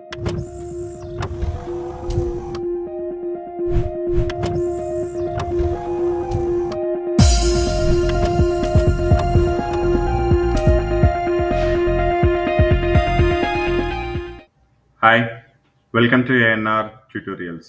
hi welcome to ANR tutorials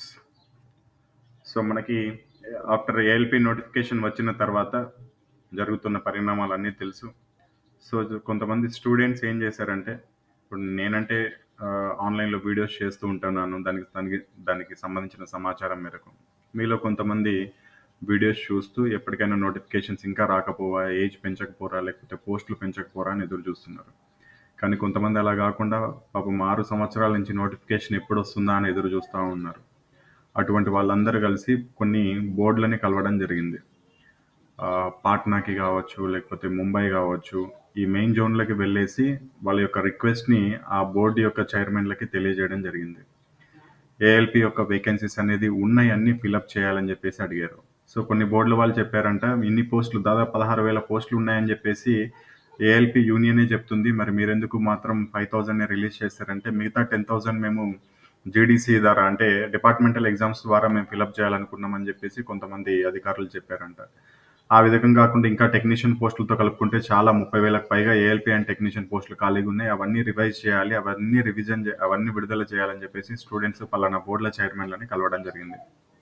so మనకి after ALP notification వచ్చిన తర్వాత జరుగుతున్న పరిణామాలు అన్నీ తెలుసు సో కొంతమంది స్టూడెంట్స్ ఏం చేశారంటే ఇప్పుడు నేనంటే ఆ, ఆన్లైన్లో వీడియోస్ చేస్తూ ఉంటున్నాను దానికి దానికి దానికి సంబంధించిన సమాచారం మేరకు మీలో కొంతమంది వీడియోస్ చూస్తూ ఎప్పటికైనా నోటిఫికేషన్స్ ఇంకా రాకపోవా ఏజ్ పెంచకపోరా లేకపోతే పోస్టులు పెంచకపోరా అని ఎదురు చూస్తున్నారు కానీ కొంతమంది అలా కాకుండా పాపం ఆరు సంవత్సరాల నుంచి నోటిఫికేషన్ ఎప్పుడు వస్తుందా అని ఎదురు చూస్తూ ఉన్నారు అటువంటి వాళ్ళందరూ కలిసి కొన్ని బోర్డులని కలవడం జరిగింది ఆ, పాట్నాకి కావచ్చు లేకపోతే ముంబై కావచ్చు ఈ మెయిన్ జోన్లకి వెళ్ళేసి వాళ్ళ యొక్క రిక్వెస్ట్ని ఆ బోర్డు యొక్క చైర్మన్లకి తెలియజేయడం జరిగింది ఏఎల్పి యొక్క వేకెన్సీస్ అనేది ఉన్నాయి అన్ని ఫిలప్ చేయాలని చెప్పేసి అడిగారు సో కొన్ని బోర్డుల వాళ్ళు చెప్పారంట ఇన్ని పోస్టులు దాదాపు పదహారు వేల పోస్టులు ఉన్నాయని చెప్పేసి ఏఎల్పి యూనియనే చెప్తుంది మరి మీరెందుకు మాత్రం ఫైవ్ థౌజండ్ రిలీజ్ చేస్తారంటే మిగతా టెన్ థౌజండ్ మేము జీడీసీ ద్వారా అంటే డిపార్ట్మెంటల్ ఎగ్జామ్స్ ద్వారా మేము ఫిలప్ చేయాలనుకున్నామని చెప్పేసి కొంతమంది అధికారులు చెప్పారంట ఆ విధంగా కాకుండా ఇంకా టెక్నీషియన్ పోస్టులతో కలుపుకుంటే చాలా ముప్పై వేలకు పైగా ఏఎల్పి అండ్ టెక్నీషియన్ పోస్టులు ఖాళీగా ఉన్నాయి అవన్నీ రివైజ్ చేయాలి అవన్నీ రివిజన్ చే- అవన్నీ విడుదల చేయాలని చెప్పేసి స్టూడెంట్స్ పలానా బోర్డుల చైర్మన్లని కలవడం జరిగింది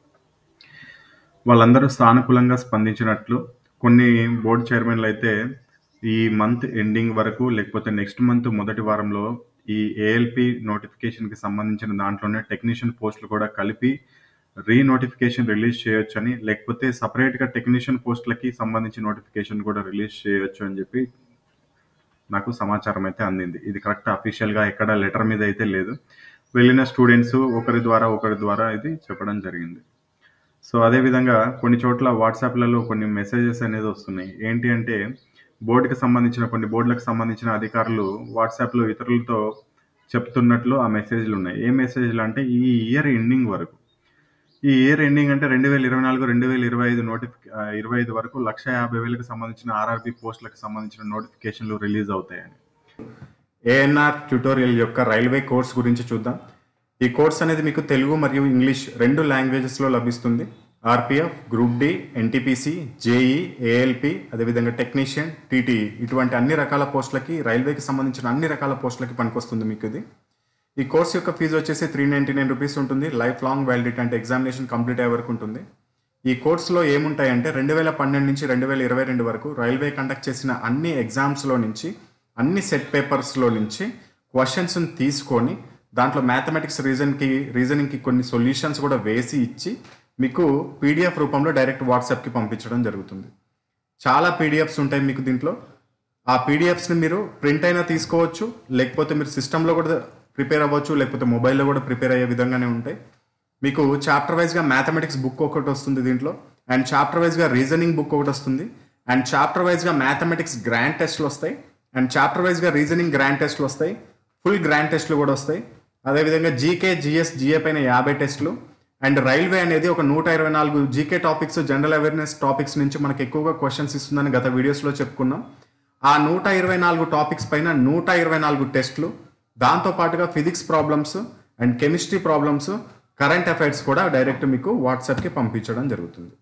వాళ్ళందరూ సానుకూలంగా స్పందించినట్లు కొన్ని బోర్డు చైర్మన్లు అయితే ఈ మంత్ ఎండింగ్ వరకు లేకపోతే నెక్స్ట్ మంత్ మొదటి వారంలో ఈ ఏఎల్పి నోటిఫికేషన్కి సంబంధించిన దాంట్లోనే టెక్నీషియన్ పోస్టులు కూడా కలిపి రీ నోటిఫికేషన్ రిలీజ్ చేయొచ్చని లేకపోతే సపరేట్గా టెక్నీషియన్ పోస్టులకి సంబంధించి నోటిఫికేషన్ కూడా రిలీజ్ చేయొచ్చు అని చెప్పి నాకు సమాచారం అయితే అందింది ఇది కరెక్ట్ అఫీషియల్గా ఎక్కడ లెటర్ మీద అయితే లేదు వెళ్ళిన స్టూడెంట్స్ ఒకరి ద్వారా ఒకరి ద్వారా ఇది చెప్పడం జరిగింది సో అదేవిధంగా కొన్ని చోట్ల వాట్సాప్లలో కొన్ని మెసేజెస్ అనేది వస్తున్నాయి ఏంటి అంటే బోర్డుకి సంబంధించిన కొన్ని బోర్డులకు సంబంధించిన అధికారులు వాట్సాప్లో ఇతరులతో చెప్తున్నట్లు ఆ మెసేజ్లు ఉన్నాయి ఏ మెసేజ్లు అంటే ఈ ఇయర్ ఎండింగ్ వరకు ఈ ఇయర్ ఎండింగ్ అంటే రెండు వేల ఇరవై నాలుగు రెండు వేల ఇరవై ఐదు నోటిఫి ఇరవై ఐదు వరకు లక్ష యాభై వేలకు సంబంధించిన ఆర్ఆర్బి పోస్టులకు సంబంధించిన నోటిఫికేషన్లు రిలీజ్ అవుతాయని ఏఎన్ఆర్ ట్యూటోరియల్ యొక్క రైల్వే కోర్స్ గురించి చూద్దాం ఈ కోర్స్ అనేది మీకు తెలుగు మరియు ఇంగ్లీష్ రెండు లాంగ్వేజెస్లో లభిస్తుంది RPF group D NTPC JE ALP అదేవిధంగా టెక్నీషియన్ టీటీఈ ఇటువంటి అన్ని రకాల పోస్టులకి రైల్వేకి సంబంధించిన అన్ని రకాల పోస్టులకి పనికొస్తుంది మీకు ఇది ఈ కోర్స్ యొక్క ఫీజు వచ్చేసి త్రీ నైంటీ నైన్ రూపీస్ ఉంటుంది లైఫ్ లాంగ్ వ్యాలిడిటీ అంటే ఎగ్జామినేషన్ కంప్లీట్ అయ్యే వరకు ఉంటుంది ఈ కోర్సులో ఏముంటాయంటే రెండు వేల పన్నెండు నుంచి రెండు వేల ఇరవై రెండు వరకు రైల్వే కండక్ట్ చేసిన అన్ని ఎగ్జామ్స్లో నుంచి అన్ని సెట్ పేపర్స్లో నుంచి క్వశ్చన్స్ని తీసుకొని దాంట్లో మ్యాథమెటిక్స్ రీజన్కి రీజనింగ్కి కొన్ని సొల్యూషన్స్ కూడా వేసి ఇచ్చి మీకు పీడిఎఫ్ రూపంలో డైరెక్ట్ వాట్సాప్కి పంపించడం జరుగుతుంది చాలా పీడిఎఫ్స్ ఉంటాయి మీకు దీంట్లో ఆ పీడిఎఫ్స్ని మీరు ప్రింట్ అయినా తీసుకోవచ్చు లేకపోతే మీరు సిస్టంలో కూడా ప్రిపేర్ అవ్వచ్చు లేకపోతే మొబైల్లో కూడా ప్రిపేర్ అయ్యే విధంగానే ఉంటాయి మీకు చాప్టర్ వైజ్గా మ్యాథమెటిక్స్ బుక్ ఒకటి వస్తుంది దీంట్లో అండ్ చాప్టర్ వైజ్గా రీజనింగ్ బుక్ ఒకటి వస్తుంది అండ్ చాప్టర్ వైజ్గా మ్యాథమెటిక్స్ గ్రాండ్ టెస్ట్లు వస్తాయి అండ్ చాప్టర్ వైజ్గా రీజనింగ్ గ్రాండ్ టెస్ట్లు వస్తాయి ఫుల్ గ్రాండ్ టెస్ట్లు కూడా వస్తాయి అదేవిధంగా జీకే జిఎస్ జిఏ పైన యాభై టెస్టులు అండ్ రైల్వే అనేది ఒక నూట ఇరవై నాలుగు GK topics general awareness topics నుంచి మనకి ఎక్కువగా క్వశ్చన్స్ ఇస్తుందని గత వీడియోస్లో చెప్పుకున్నాం ఆ నూట ఇరవై నాలుగు టాపిక్స్ పైన నూట ఇరవై నాలుగు టెస్టులు దాంతో పాటుగా physics problems and chemistry problems current affairs కూడా డైరెక్ట్ మీకు వాట్సాప్కి పంపించడం జరుగుతుంది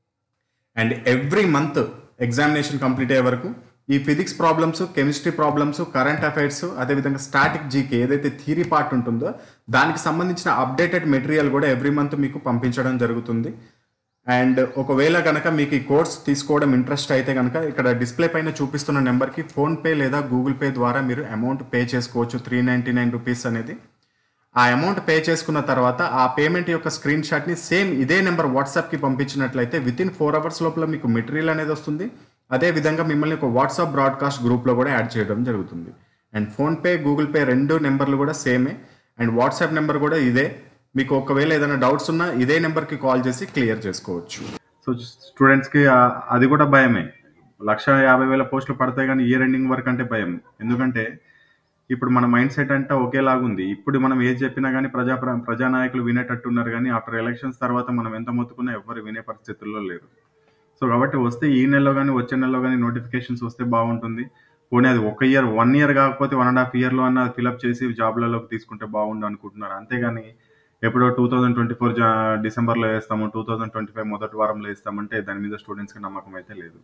and every month examination complete అయ్యే వరకు ఈ physics problems chemistry problems current affairs అదేవిధంగా స్టాటిక్ జీకే ఏదైతే థీరీ పార్ట్ ఉంటుందో దానికి సంబంధించిన అప్డేటెడ్ మెటీరియల్ కూడా ఎవ్రీ మంత్ మీకు పంపించడం జరుగుతుంది అండ్ ఒకవేళ కనుక మీకు ఈ కోర్స్ తీసుకోవడం ఇంట్రెస్ట్ అయితే కనుక ఇక్కడ డిస్ప్లే పైన చూపిస్తున్న నెంబర్కి ఫోన్పే లేదా గూగుల్ పే ద్వారా మీరు అమౌంట్ పే చేసుకోవచ్చు త్రీ నైంటీ నైన్ రూపీస్ అనేది ఆ అమౌంట్ పే చేసుకున్న తర్వాత ఆ పేమెంట్ యొక్క స్క్రీన్ షాట్ని సేమ్ ఇదే నెంబర్ వాట్సాప్కి పంపించినట్లయితే విత్ ఇన్ ఫోర్ అవర్స్ లోపల మీకు మెటీరియల్ అనేది వస్తుంది అదే విధంగా మిమ్మల్ని ఒక వాట్సాప్ బ్రాడ్కాస్ట్ గ్రూప్లో కూడా యాడ్ చేయడం జరుగుతుంది అండ్ ఫోన్పే గూగుల్ పే రెండు నెంబర్లు కూడా సేమే అండ్ వాట్సాప్ నెంబర్ కూడా ఇదే మీకు ఒకవేళ ఏదైనా డౌట్స్ ఉన్నా ఇదే నెంబర్కి కాల్ చేసి క్లియర్ చేసుకోవచ్చు సో స్టూడెంట్స్కి అది కూడా భయమే లక్ష యాభై వేల పోస్టులు పడతాయి కానీ ఇయర్ ఎండింగ్ వరకు అంటే భయం ఎందుకంటే ఇప్పుడు మన మైండ్ సెట్ అంటే ఒకేలాగుంది ఇప్పుడు మనం ఏది చెప్పినా కానీ ప్రజా ప్రజానాయకులు వినేటట్టు ఉన్నారు కానీ ఆఫ్టర్ ఎలక్షన్స్ తర్వాత మనం ఎంత మొత్తుకున్నా ఎవ్వరు వినే పరిస్థితుల్లో లేరు సో కాబట్టి వస్తే ఈ నెలలో కానీ వచ్చే నెలలో కానీ నోటిఫికేషన్స్ వస్తే బాగుంటుంది పోనీ అది ఒక ఇయర్ వన్ ఇయర్ కాకపోతే వన్ అండ్ హాఫ్ ఇయర్లో అన్న ఫిలప్ చేసి జాబ్లలోకి తీసుకుంటే బాగుండు అనుకుంటున్నారు అంతేగాని ఎప్పుడో టూ థౌజండ్ ట్వంటీ ఫోర్ డిసెంబర్లో వేస్తాము టూ థౌజండ్ ట్వంటీ ఫైవ్ మొదటి వారంలో వేస్తామంటే దాని మీద స్టూడెంట్స్కి నమ్మకం అయితే లేదు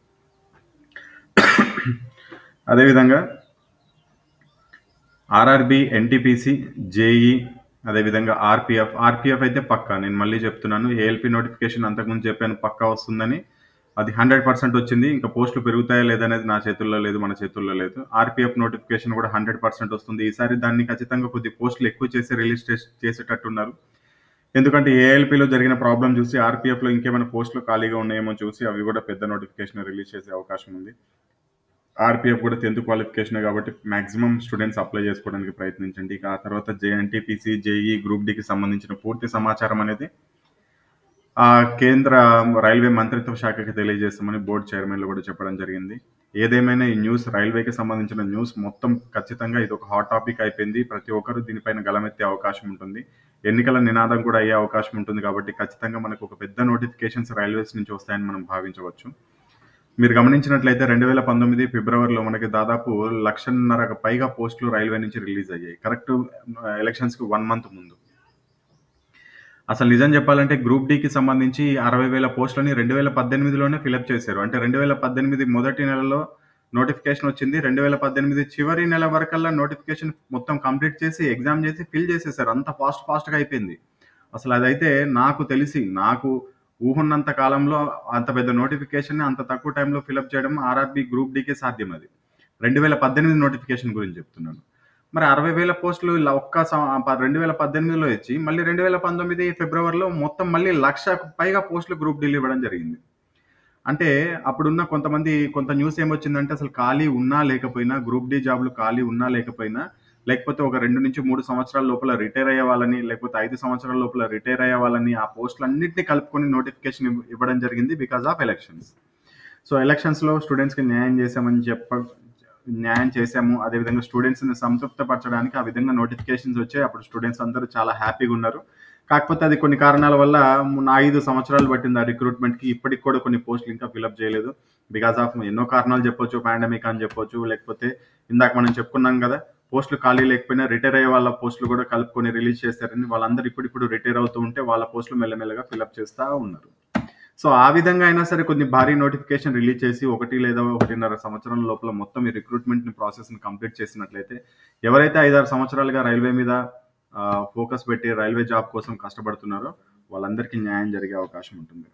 అదేవిధంగా ఆర్ఆర్బి ఎన్టీపీసీ జేఈ అదేవిధంగా ఆర్పిఎఫ్ ఆర్పిఎఫ్ అయితే పక్కా నేను మళ్ళీ చెప్తున్నాను ఏఎల్పి నోటిఫికేషన్ అంతకుముందు చెప్పాను పక్కా వస్తుందని అది హండ్రెడ్ పర్సెంట్ వచ్చింది ఇంకా పోస్టులు పెరుగుతాయా లేదనేది నా చేతుల్లో లేదు మన చేతుల్లో లేదు ఆర్పిఎఫ్ నోటిఫికేషన్ కూడా హండ్రెడ్ పర్సెంట్ వస్తుంది ఈసారి దాన్ని ఖచ్చితంగా కొద్ది పోస్టులు ఎక్కువ చేసి రిలీజ్ చేసేటట్టున్నారు ఎందుకంటే ఏఎల్పిలో జరిగిన ప్రాబ్లం చూసి ఆర్పిఎఫ్లో ఇంకేమైనా పోస్టులు ఖాళీగా ఉన్నాయేమో చూసి అవి కూడా పెద్ద నోటిఫికేషన్ రిలీజ్ చేసే అవకాశం ఉంది ఆర్పిఎఫ్ కూడా టెన్త్ క్వాలిఫికేషన్ కాబట్టి మాక్సిమం స్టూడెంట్స్ అప్లై చేసుకోవడానికి ప్రయత్నించండి ఇక ఆ తర్వాత జేఎన్టీపీసీ జేఈ గ్రూప్ డికి సంబంధించిన పూర్తి సమాచారం అనేది ఆ కేంద్ర రైల్వే మంత్రిత్వ శాఖకి తెలియజేస్తామని బోర్డు చైర్మన్లు కూడా చెప్పడం జరిగింది ఏదేమైనా ఈ న్యూస్ రైల్వేకి సంబంధించిన న్యూస్ మొత్తం ఖచ్చితంగా ఇది ఒక హాట్ టాపిక్ అయిపోయింది ప్రతి ఒక్కరు దీనిపైన గలమెత్తే అవకాశం ఉంటుంది ఎన్నికల నినాదం కూడా అయ్యే అవకాశం ఉంటుంది కాబట్టి ఖచ్చితంగా మనకు ఒక పెద్ద నోటిఫికేషన్స్ రైల్వేస్ నుంచి వస్తాయని మనం భావించవచ్చు మీరు గమనించినట్లయితే రెండు వేల పంతొమ్మిది ఫిబ్రవరిలో మనకి దాదాపు లక్షన్నరకు పైగా పోస్టులు రైల్వే నుంచి రిలీజ్ అయ్యాయి కరెక్ట్ ఎలక్షన్స్కి వన్ మంత్ ముందు అసలు నిజం చెప్పాలంటే గ్రూప్ డికి సంబంధించి అరవై వేల పోస్టులని రెండు వేల పద్దెనిమిదిలోనే ఫిలప్ చేశారు అంటే రెండు వేల పద్దెనిమిది మొదటి నెలలో నోటిఫికేషన్ వచ్చింది రెండు వేల పద్దెనిమిది చివరి నెల వరకల్లా నోటిఫికేషన్ మొత్తం కంప్లీట్ చేసి ఎగ్జామ్ చేసి ఫిల్ చేసేసారు అంత ఫాస్ట్ ఫాస్ట్గా అయిపోయింది అసలు అదైతే నాకు తెలిసి నాకు ఊహున్నంత కాలంలో అంత పెద్ద నోటిఫికేషన్ అంత తక్కువ టైంలో ఫిలప్ చేయడం ఆర్ఆర్బి గ్రూప్ డికే సాధ్యం అది రెండు వేల పద్దెనిమిది నోటిఫికేషన్ గురించి చెప్తున్నాను మరి అరవై వేల పోస్టులు ఇలా ఒక్క రెండు వేల పద్దెనిమిదిలో ఇచ్చి మళ్ళీ రెండు వేల పంతొమ్మిది ఫిబ్రవరిలో మొత్తం మళ్ళీ లక్ష పైగా పోస్టులు గ్రూప్ డీలు ఇవ్వడం జరిగింది అంటే అప్పుడున్న కొంతమంది కొంత న్యూస్ ఏమొచ్చిందంటే అసలు ఖాళీ ఉన్నా లేకపోయినా గ్రూప్ డి జాబ్లు ఖాళీ ఉన్నా లేకపోయినా లేకపోతే ఒక రెండు నుంచి మూడు సంవత్సరాల లోపల రిటైర్ అయ్యే వాళ్ళని లేకపోతే ఐదు సంవత్సరాల లోపల రిటైర్ అయ్యే వాళ్ళని ఆ పోస్టులు అన్నింటినీ కలుపుకొని నోటిఫికేషన్ ఇవ్వడం జరిగింది బికాస్ ఆఫ్ ఎలక్షన్స్ సో ఎలక్షన్స్లో స్టూడెంట్స్కి న్యాయం చేశామని చెప్ప న్యాయం చేశాము అదేవిధంగా స్టూడెంట్స్ని సంతృప్తపరచడానికి ఆ విధంగా నోటిఫికేషన్స్ వచ్చాయి అప్పుడు స్టూడెంట్స్ అందరూ చాలా హ్యాపీగా ఉన్నారు కాకపోతే అది కొన్ని కారణాల వల్ల ఐదు సంవత్సరాలు పట్టింది ఆ రిక్రూట్మెంట్కి ఇప్పటికి కూడా కొన్ని పోస్టులు ఇంకా ఫిలప్ చేయలేదు బికాస్ ఆఫ్ ఎన్నో కారణాలు చెప్పొచ్చు పాండమిక్ అని చెప్పొచ్చు లేకపోతే ఇందాక మనం చెప్పుకున్నాం కదా పోస్టులు ఖాళీ లేకపోయినా రిటైర్ అయ్యే వాళ్ళ పోస్టులు కూడా కలుపుకొని రిలీజ్ చేస్తారని వాళ్ళందరూ ఇప్పుడు ఇప్పుడు రిటైర్ అవుతూ ఉంటే వాళ్ళ పోస్టులు మెల్లమెల్లగా ఫిలప్ చేస్తూ ఉన్నారు సో ఆ విధంగా అయినా సరే కొన్ని భారీ నోటిఫికేషన్ రిలీజ్ చేసి ఒకటి లేదా ఒకటిన్నర సంవత్సరం లోపల మొత్తం ఈ రిక్రూట్మెంట్ ప్రాసెస్ని కంప్లీట్ చేసినట్లయితే ఎవరైతే ఐదారు సంవత్సరాలుగా రైల్వే మీద ఫోకస్ పెట్టి రైల్వే జాబ్ కోసం కష్టపడుతున్నారో వాళ్ళందరికీ న్యాయం జరిగే అవకాశం ఉంటుంది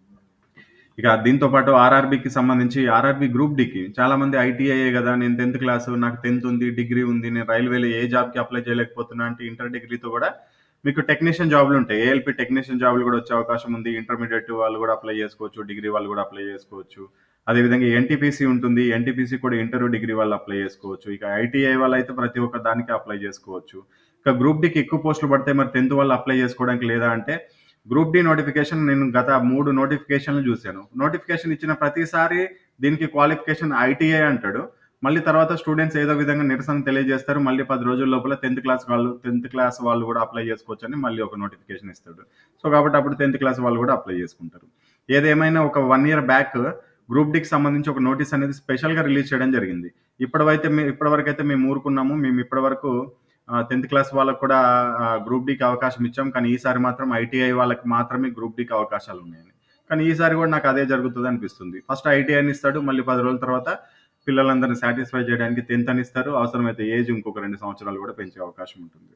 ఇక దీంతో పాటు ఆర్ఆర్బికి సంబంధించి ఆర్ఆర్బి గ్రూప్ డికి చాలా మంది ఐటీఐఏ కదా నేను టెన్త్ క్లాస్ నాకు టెన్త్ ఉంది డిగ్రీ ఉంది నేను రైల్వేలో ఏ జాబ్కి అప్లై చేయలేకపోతున్నా అంటే ఇంటర్ డిగ్రీతో కూడా మీకు టెక్నీషియన్ జాబ్లు ఉంటాయి ఏఎల్పి టెక్నీషియన్ జాబ్లు కూడా వచ్చే అవకాశం ఉంది ఇంటర్మీడియట్ వాళ్ళు కూడా అప్లై చేసుకోవచ్చు డిగ్రీ వాళ్ళు కూడా అప్లై చేసుకోవచ్చు అదేవిధంగా ఎన్టీపీసీ ఉంటుంది ఎన్టీపీసీ కూడా ఇంటర్ డిగ్రీ వాళ్ళు అప్లై చేసుకోవచ్చు ఇక ఐటీఐ వాళ్ళు అయితే ప్రతి ఒక్క దానికి అప్లై చేసుకోవచ్చు ఇక గ్రూప్ డికి ఎక్కువ పోస్టులు పడితే మరి టెన్త్ వాళ్ళు అప్లై చేసుకోవడానికి లేదా అంటే గ్రూప్ డి నోటిఫికేషన్ నేను గత మూడు నోటిఫికేషన్లు చూశాను నోటిఫికేషన్ ఇచ్చిన ప్రతిసారి దీనికి క్వాలిఫికేషన్ ఐటీఐ అంటాడు మళ్ళీ తర్వాత స్టూడెంట్స్ ఏదో విధంగా నిరసన తెలియజేస్తారు మళ్ళీ పది రోజుల లోపల టెన్త్ క్లాస్ వాళ్ళు టెన్త్ క్లాస్ వాళ్ళు కూడా అప్లై చేసుకోవచ్చు అని మళ్ళీ ఒక నోటిఫికేషన్ ఇస్తాడు సో కాబట్టి అప్పుడు టెన్త్ క్లాస్ వాళ్ళు కూడా అప్లై చేసుకుంటారు ఏదేమైనా ఒక వన్ ఇయర్ బ్యాక్ గ్రూప్ డికి సంబంధించి ఒక నోటీస్ అనేది స్పెషల్గా రిలీజ్ చేయడం జరిగింది ఇప్పటివైతే మేము ఇప్పటివరకు అయితే మేము ఊరుకున్నాము మేము ఇప్పటివరకు టెన్త్ క్లాస్ వాళ్ళకు కూడా గ్రూప్ డికి అవకాశం ఇచ్చాం కానీ ఈసారి మాత్రం ఐటీఐ వాళ్ళకి మాత్రమే గ్రూప్ డికి అవకాశాలు ఉన్నాయని కానీ ఈసారి కూడా నాకు అదే జరుగుతుంది అనిపిస్తుంది ఫస్ట్ ఐటీఐని ఇస్తాడు మళ్ళీ పది రోజుల తర్వాత పిల్లలందరినీ సాటిస్ఫై చేయడానికి టెన్త్ అని ఇస్తారు అవసరమైతే ఏజ్ ఇంకొక రెండు సంవత్సరాలు కూడా పెంచే అవకాశం ఉంటుంది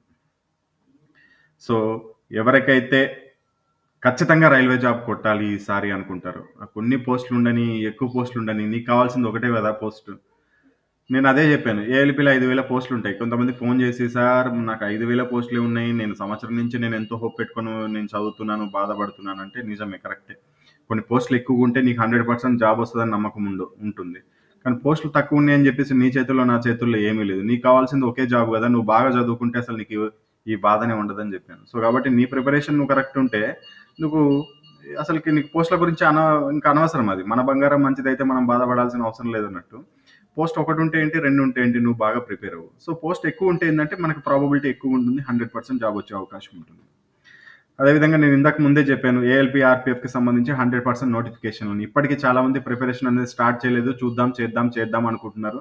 సో ఎవరికైతే ఖచ్చితంగా రైల్వే జాబ్ కొట్టాలి ఈసారి అనుకుంటారు కొన్ని పోస్టులు ఉండని ఎక్కువ పోస్టులు ఉండని నీకు కావాల్సింది ఒకటే కదా పోస్ట్ నేను అదే చెప్పాను ఏఎల్పీలో ఐదు వేల పోస్టులు ఉంటాయి కొంతమంది ఫోన్ చేసి సార్ నాకు ఐదు వేల పోస్టులే ఉన్నాయి నేను సంవత్సరం నుంచి నేను ఎంతో హోప్ పెట్టుకొని నేను చదువుతున్నాను బాధపడుతున్నాను అంటే నిజమే కరెక్టే కొన్ని పోస్టులు ఎక్కువ ఉంటే నీకు హండ్రెడ్ పర్సెంట్ జాబ్ వస్తుందని నమ్మకం ఉండు ఉంటుంది కానీ పోస్టులు తక్కువ ఉన్నాయని చెప్పేసి నీ చేతుల్లో నా చేతుల్లో ఏమీ లేదు నీకు కావాల్సింది ఒకే జాబ్ కదా నువ్వు బాగా చదువుకుంటే అసలు నీకు ఈ బాధనే ఉండదని చెప్పాను సో కాబట్టి నీ ప్రిపరేషన్ నువ్వు కరెక్ట్ ఉంటే నువ్వు అసలుకి నీకు పోస్టుల గురించి అన ఇంకా అనవసరం అది మన బంగారం మంచిదైతే మనం బాధపడాల్సిన అవసరం లేదన్నట్టు పోస్ట్ ఒకటి ఉంటే ఏంటి రెండు ఉంటే ఏంటి నువ్వు బాగా ప్రిపేర్ అవ్వు సో పోస్ట్ ఎక్కువ ఉంటే ఏంటంటే మనకి ప్రాబబిలిటీ ఎక్కువ ఉంటుంది హండ్రెడ్ పర్సెంట్ జాబ్ వచ్చే అవకాశం ఉంటుంది అదేవిధంగా నేను ఇందాక ముందే చెప్పాను ఏఎల్పి ఆర్పిఎఫ్కి సంబంధించి హండ్రెడ్ పర్సెంట్ నోటిఫికేషన్ ఇప్పటికీ చాలా మంది ప్రిపరేషన్ అనేది స్టార్ట్ చేయలేదు చూద్దాం చేద్దాం చేద్దాం అనుకుంటున్నారు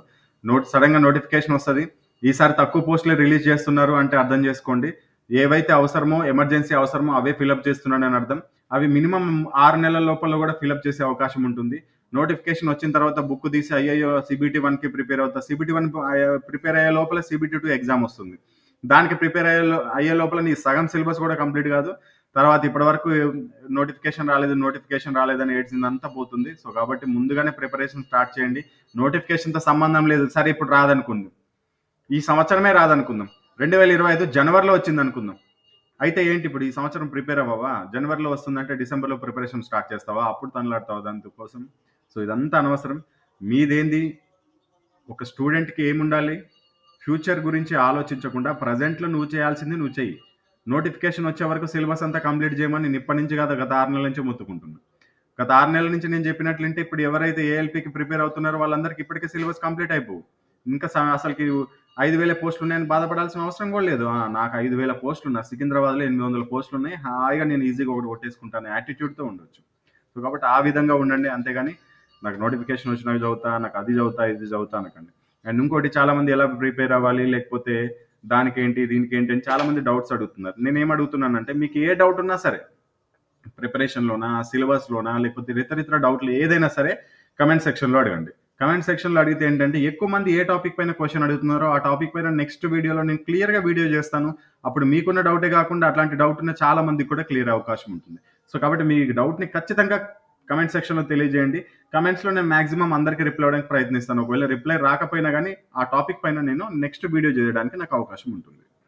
నోట్ సడన్గా నోటిఫికేషన్ వస్తుంది ఈసారి తక్కువ పోస్టులే రిలీజ్ చేస్తున్నారు అంటే అర్థం చేసుకోండి ఏవైతే అవసరమో ఎమర్జెన్సీ అవసరమో అవే ఫిలప్ చేస్తున్నాడు అని అర్థం అవి మినిమం ఆరు నెలల లోపల కూడా ఫిలప్ చేసే అవకాశం ఉంటుంది నోటిఫికేషన్ వచ్చిన తర్వాత బుక్ తీసి అయ్యో సిబిటీ వన్కి ప్రిపేర్ అవుతా సిబిటీ వన్ ప్రిపేర్ అయ్యే లోపల సిబిటీ టూ ఎగ్జామ్ వస్తుంది దానికి ప్రిపేర్ అయ్యే లో- అయ్యే లోపల నీ సగం సిలబస్ కూడా కంప్లీట్ కాదు తర్వాత ఇప్పటి వరకు నోటిఫికేషన్ రాలేదు నోటిఫికేషన్ రాలేదని ఏడ్చిందంతా పోతుంది సో కాబట్టి ముందుగానే ప్రిపరేషన్ స్టార్ట్ చేయండి నోటిఫికేషన్తో సంబంధం లేదు సరే ఇప్పుడు రాదనుకుంది ఈ సంవత్సరమే రాదనుకుందాం రెండు వేల ఇరవై ఐదు జనవరిలో వచ్చింది అనుకుందాం అయితే ఏంటి ఇప్పుడు ఈ సంవత్సరం ప్రిపేర్ అవ్వవా జనవరిలో వస్తుందంటే డిసెంబర్లో ప్రిపరేషన్ స్టార్ట్ చేస్తావా అప్పుడు తనలాడతావా దానికోసం సో ఇదంతా అనవసరం మీదేంది ఒక స్టూడెంట్కి ఏముండాలి ఫ్యూచర్ గురించి ఆలోచించకుండా ప్రజెంట్లో నువ్వు చేయాల్సింది నువ్వు చెయ్యి నోటిఫికేషన్ వచ్చే వరకు సిలబస్ అంతా కంప్లీట్ చేయమని నేను ఇప్పటి నుంచి కాదు గత ఆరు నెలల నుంచి మొత్తుకుంటున్నా గత ఆరు నెలల నుంచి నేను చెప్పినట్లంటే ఇప్పుడు ఎవరైతే ఏఎల్పికి ప్రిపేర్ అవుతున్నారో వాళ్ళందరికీ ఇప్పటికే సిలబస్ కంప్లీట్ అయిపోవు ఇంకా స- అసలుకి ఐదు వేల పోస్టులు ఉన్నాయని బాధపడాల్సిన అవసరం కూడా లేదు ఆ, నాకు ఐదు వేల పోస్టులు ఉన్నాయి సికింద్రాబాద్లో ఎనిమిది వందల పోస్టులు ఉన్నాయి హాయిగా నేను ఈజీగా ఒకటి కొట్టేసుకుంటాను యాటిట్యూడ్తో ఉండొచ్చు సో కాబట్టి ఆ విధంగా ఉండండి అంతేగాని నాకు నోటిఫికేషన్ వచ్చినవి చదువుతా నాకు అది చదువుతా ఇది చదువుతా అనకండి అండ్ ఇంకోటి చాలా మంది ఎలా ప్రిపేర్ అవ్వాలి లేకపోతే దానికి ఏంటి దీనికి ఏంటి అని చాలా మంది డౌట్స్ అడుగుతున్నారు నేను ఏం అడుగుతున్నానంటే మీకు ఏ డౌట్ ఉన్నా సరే ప్రిపరేషన్లోనా సిలబస్లోనా లేకపోతే ఇతర ఇతర డౌట్లు ఏదైనా సరే కమెంట్ సెక్షన్లో అడగండి కమెంట్ సెక్షన్లో అడిగితే ఏంటంటే ఎక్కువ మంది ఏ టాపిక్ పైన క్వశ్చన్ అడుగుతున్నారో ఆ టాపిక్ పైన నెక్స్ట్ వీడియోలో నేను క్లియర్గా వీడియో చేస్తాను అప్పుడు మీకున్న డౌటే కాకుండా అట్లాంటి డౌట్ ఉన్న చాలా మందికి కూడా క్లియర్ అవకాశం ఉంటుంది సో కాబట్టి మీ డౌట్ని ఖచ్చితంగా కమెంట్ సెక్షన్లో తెలియజేయండి కమెంట్స్లో నేను మాక్సిమం అందరికీ రిప్లై అవ్వడానికి ప్రయత్నిస్తాను ఒకవేళ రిప్లై రాకపోయినా కానీ ఆ టాపిక్ పైన నేను నెక్స్ట్ వీడియో చేయడానికి నాకు అవకాశం ఉంటుంది